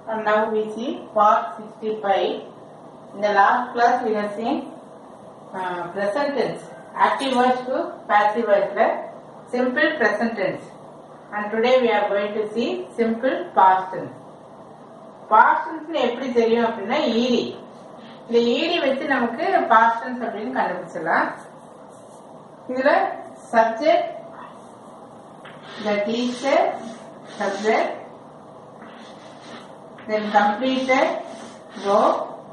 and now we see part 65. In the last class we have seen uh, present tense, active voice to passive voice, right? simple present tense. And today we are going to see simple past tense. past tense எப்படி தெரியும் அப்படின்னா ED இந்த ED வச்சு நமக்கு past tense அப்படின்னு கண்டுபிடிச்சிடலாம் இதுல subject the teacher subject then completed verb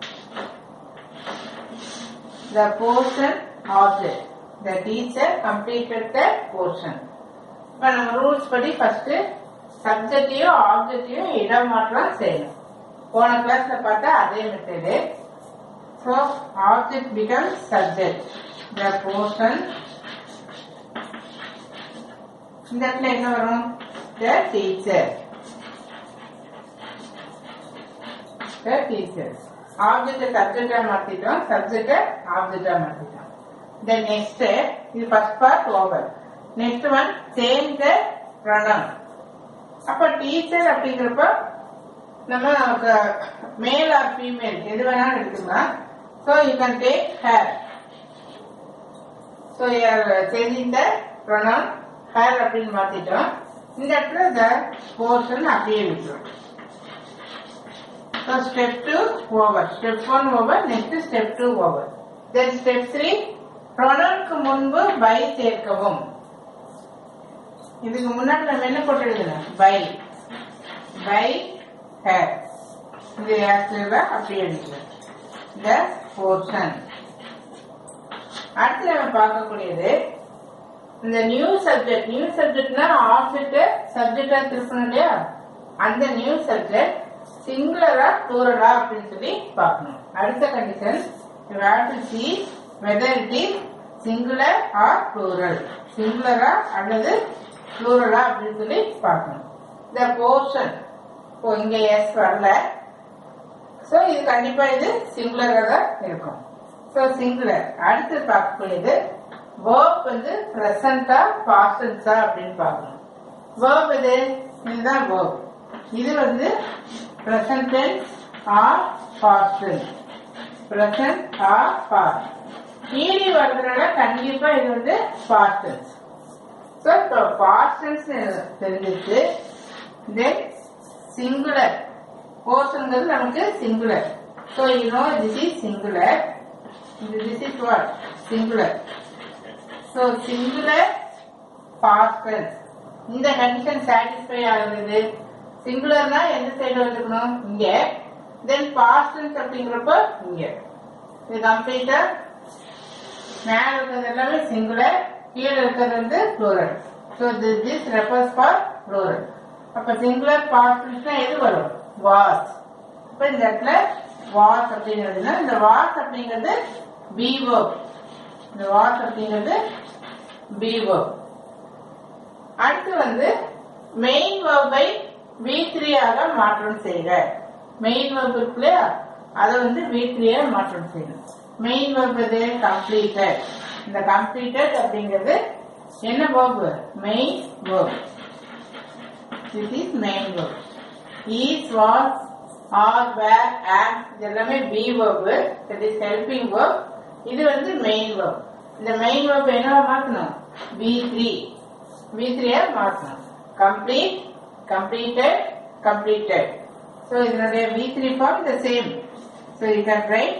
the portion object the teacher completed the portion இப்ப நம்ம ரூல்ஸ் படி ஃபர்ஸ்ட் சப்ஜெக்டையும் ஆப்ஜெக்டையும் இடமாற்றம் செய்யணும் போன கிளாஸ்ல பார்த்தா அதே method so object become subject the portion இந்த இடத்துல என்ன வரும் the teacher the teacher object சப்ஜெக்டா மாத்திட்டோம் சப்ஜெக்ட ஆப்ஜெக்டா மாத்திட்டோம் தென் நெக்ஸ்ட் இது first part over next one change the pronoun அப்ப டீச்சர் அப்படிங்கிறப்ப நம்ம நமக்கு மேல் ஆர் ஃபீமேல் எது வேணாலும் எடுத்துக்கலாம் so you can take her so changing the pronoun her அப்படின்னு மாத்திட்டோம் இந்த இடத்துல த போர்ஷன் அப்படியே விட்டுரும் so step two over step one over next step two over then step three ப்ரொனவுனுக்கு முன்பு பை சேர்க்கவும் இதுக்கு முன்னாடி நம்ம என்ன போட்டு எழுதணும் பை பை ஹேர் இது ஆக்சுவலா அப்படி எழுதிக்கலாம் த போர்ஷன் அடுத்து நம்ம பார்க்கக்கூடியது இந்த நியூ சப்ஜெக்ட் நியூ சப்ஜெக்ட்னா ஆப்ஜெக்ட் சப்ஜெக்டா திருப்பணும் இல்லையா அந்த நியூ சப்ஜெக்ட் சிங்குலரா ப்ளூரலா அப்படின்னு சொல்லி பார்க்கணும் அடுத்த condition you have to see whether it is singular or plural சிங்குலரா அல்லது ப்ளூரலா அப்படின்னு சொல்லி பார்க்கணும் த போர்ஷன் இப்போ இங்க எஸ் வரல ஸோ இது கண்டிப்பா இது சிங்குலரா தான் இருக்கும் ஸோ சிங்குலர் அடுத்து பார்க்கக்கூடியது வேர்ப் வந்து பிரசண்டா பாஸ்டன்ஸா அப்படின்னு பார்க்கணும் வேர்ப் இது இதுதான் வேர்ப் இது வந்து present tense or past tense present or past ED வர்றதுனால கண்டிப்பா இது வந்து பாஸ்டன்ஸ் ஸோ இப்போ பாஸ்டன்ஸ் தெரிஞ்சிச்சு தென் சிங்குலர் போர்ஷன்ங்கிறது நமக்கு singular so you know this is singular this is what singular so singular past tense இந்த கண்டிஷன் சாட்டிஸ்ஃபை ஆகுறது சிங்குலர்னா எந்த சைடு வந்துக்கணும் இங்க தென் பாஸ்டன்ஸ் அப்படிங்கிறப்ப இங்க இது கம்ப்ளீட்டா மேல இருக்கிறது எல்லாமே சிங்குலர் கீழே இருக்கிறது வந்து plural so this this refers for plural அப்ப சிங்குலர் பாஸ்டன்ஸ்னா எது வரும் வாஸ் இப்ப இந்த இடத்துல வாஸ் அப்படிங்கிறதுனா இந்த வாஸ் அப்படிங்கிறது பி ஒர்க் இந்த வாஸ் அப்படிங்கிறது பி ஒர்க் அடுத்து வந்து மெயின் வேர்பை வி த்ரீ ஆக மாற்றம் செய்க மெயின் வேர்ப் இருக்கு இல்லையா அதை வந்து வி த்ரீ மாற்றம் செய்யணும் மெயின் வேர்ப் எது கம்ப்ளீட்டட் இந்த கம்ப்ளீட்டட் அப்படிங்கிறது என்ன verb main verb this is main verb is was are were am இது எல்லாமே be verb that is helping verb இது வந்து மெயின் வேர்ப் இந்த மெயின் வேர்ப் என்னவா மாத்தணும் வி த்ரீ வி த்ரீயா மாத்தணும் கம்ப்ளீட் completed completed so இதனுடைய v3 form the same so you can write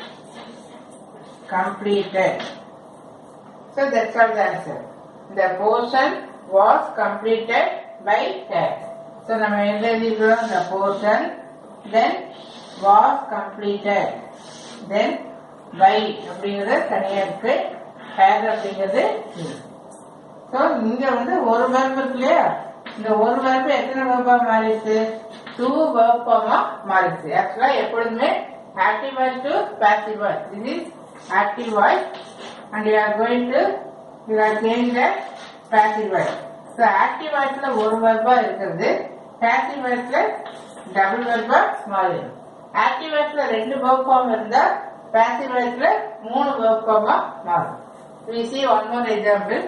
completed so that's all the answer the portion was completed by her so நம்ம எழுதிக்கிறோம் the portion then was completed then by அப்படிங்கிறது தனியா இருக்கு hair அப்படிங்கிறது so இங்க வந்து ஒரு verb இருக்கு இல்லையா இந்த ஒரு வேர்பு எத்தனை வேர்பா மாறிடுச்சு டூ வேர்பாமா மாறிடுச்சு ஆக்சுவலா எப்பொழுதுமே active voice to passive voice this is active voice and you are going to you are change the passive voice so active வாய்ஸ்ல ஒரு வேர்பா இருக்கிறது பாசிவ் வாய்ஸ்ல டபுள் வேர்பா மாறிடும் ஆக்டிவ் வாய்ஸ்ல ரெண்டு வேர்ப் ஃபார்ம் இருந்தா பாசிவ் வாய்ஸ்ல மூணு வேர்ப் ஃபார்மா மாறும் We see one more example.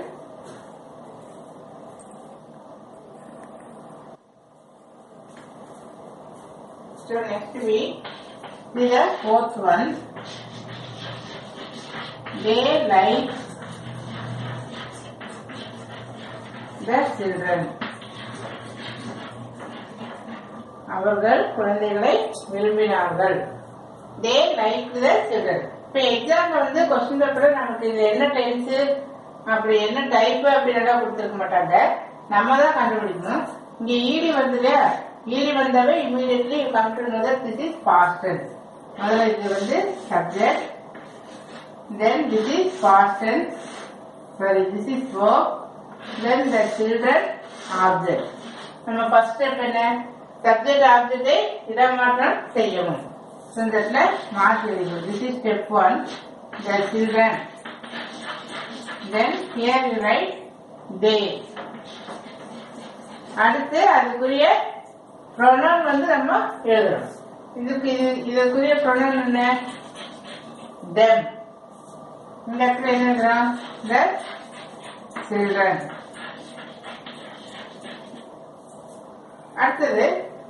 So next we see the fourth one. They like the children. அவர்கள் குழந்தைகளை விரும்பினார்கள் தே லைக் த சில்ட்ரன் இப்ப எக்ஸாம்ல வந்து கொஸ்டின் பேப்பர் நமக்கு இது என்ன டென்ஸ் அப்படி என்ன டைப் அப்படின்னு கொடுத்துருக்க மாட்டாங்க நம்ம தான் கண்டுபிடிக்கணும் இங்க ஈடி வருது இல்லையா ஈடி வந்தாவே immediately come to know that this is past tense முதல்ல இது வந்து subject then this is past tense sorry this is verb then the children object நம்ம ஃபர்ஸ்ட் ஸ்டெப் என்ன சப்ஜெக்ட் ஆப்ஜெக்டை இடமாற்றம் செய்யணும் So, இந்த இடத்துல மாற்றி எழுதிக்கணும் this is step one the children then here you write they அடுத்து அதுக்குரிய ப்ரொனவுன் வந்து நம்ம எழுதுறோம் இதுக்கு இது இதுக்குரிய ப்ரொனவுன் என்ன தெம் இந்த இடத்துல என்ன எழுதுறோம் த சில்ட்ரன் அடுத்தது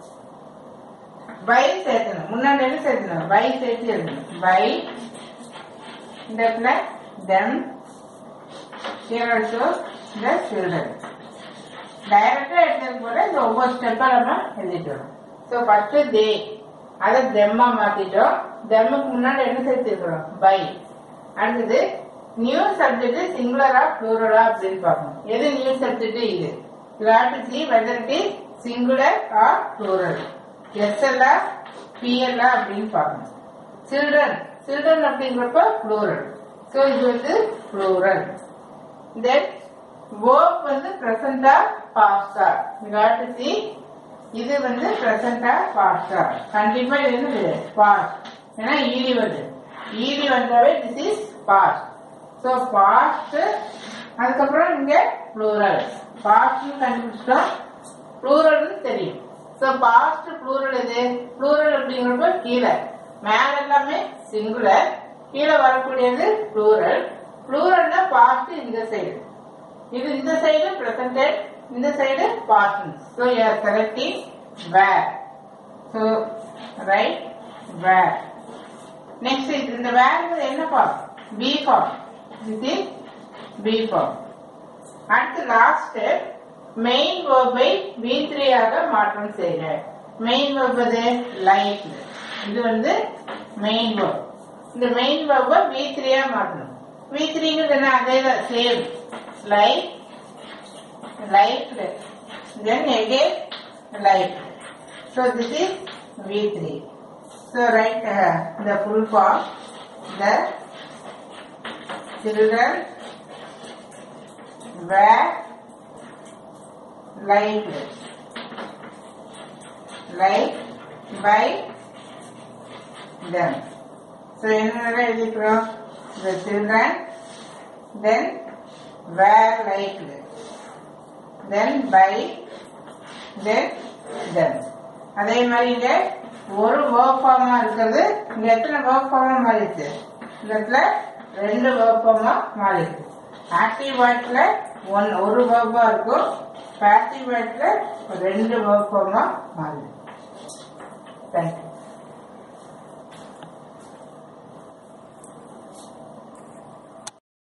பை சேர்க்கணும் முன்னாடி என்ன சேர்க்கணும் பை சேர்த்து எழுதணும் பை இந்த இடத்துல them here also the children டைரக்டா எடுத்தது போல இந்த ஒவ்வொரு ஸ்டெப்பா நம்ம எழுதிட்டோம் ஸோ ஃபர்ஸ்ட் தே அதை தெம்மா மாத்திட்டோம் தெம்முக்கு முன்னாடி என்ன சேர்த்துருக்கிறோம் பை அடுத்தது நியூ சப்ஜெக்ட் சிங்குலரா ப்ளூரலா அப்படின்னு பார்க்கணும் எது நியூ சப்ஜெக்ட் இது you have to see whether it is singular or plural எஸ்எல்ஆ பிஎல்ஆ அப்படின்னு பார்க்கணும் சில்ட்ரன் சில்ட்ரன் அப்படிங்கிறப்ப ப்ளூரல் ஸோ இது வந்து ப்ளூரல் தென் verb வந்து ப்ரெசண்டா பாஸ்டா you have to see இது வந்து ப்ரெசண்டா பாஸ்டா கண்டிப்பா இது என்னது பாஸ்ட் ஏன்னா ஈடி வருது ஈடி வந்தாவே this is past so past அதுக்கப்புறம் இங்க ப்ளூரல் பாஸ்ட்னு கண்டுபிடிச்சிட்டோம் ப்ளூரல்னு தெரியும் ஸோ பாஸ்ட் ப்ளூரல் எது ப்ளூரல் அப்படிங்கிறப்ப கீழே மேல எல்லாமே சிங்குலர் கீழே வரக்கூடியது ப்ளூரல் ப்ளூரல்னா பாஸ்ட் இந்த சைடு இது இந்த சைடு பிரசன்டட் இந்த side past so you are selecting were so right were next இது இந்த வேர் என்ன form be form this is be form அடுத்து லாஸ்ட் ஸ்டெப் மெயின் வேர்பை வி ஆக மாற்றம் செய்க மெயின் வேர்ப் அது லைக் இது வந்து மெயின் வேர்ப் இந்த மெயின் வேர்பை வி த்ரீயா மாற்றணும் வி த்ரீங்கிறது என்ன அதே தான் same like like then again like so this is V three so write the full form the children were liked liked by them. So என்னென்ன எழுதிக்கிறோம் the children then were liked then by then them அதே மாதிரி இங்க ஒரு verb form ஆ இருக்கிறது இங்க எத்தனை verb form ஆ மாறிடுச்சு இந்த இடத்துல ரெண்டு verb form ஆ மாறிடுச்சு ஆக்டிவ் வாய்ஸ்ல ஒன் ஒரு verb ஆ இருக்கும் பாசிவ் வாய்ஸ்ல ரெண்டு verb form ஆ மாறிடுச்சு தேங்க்யூ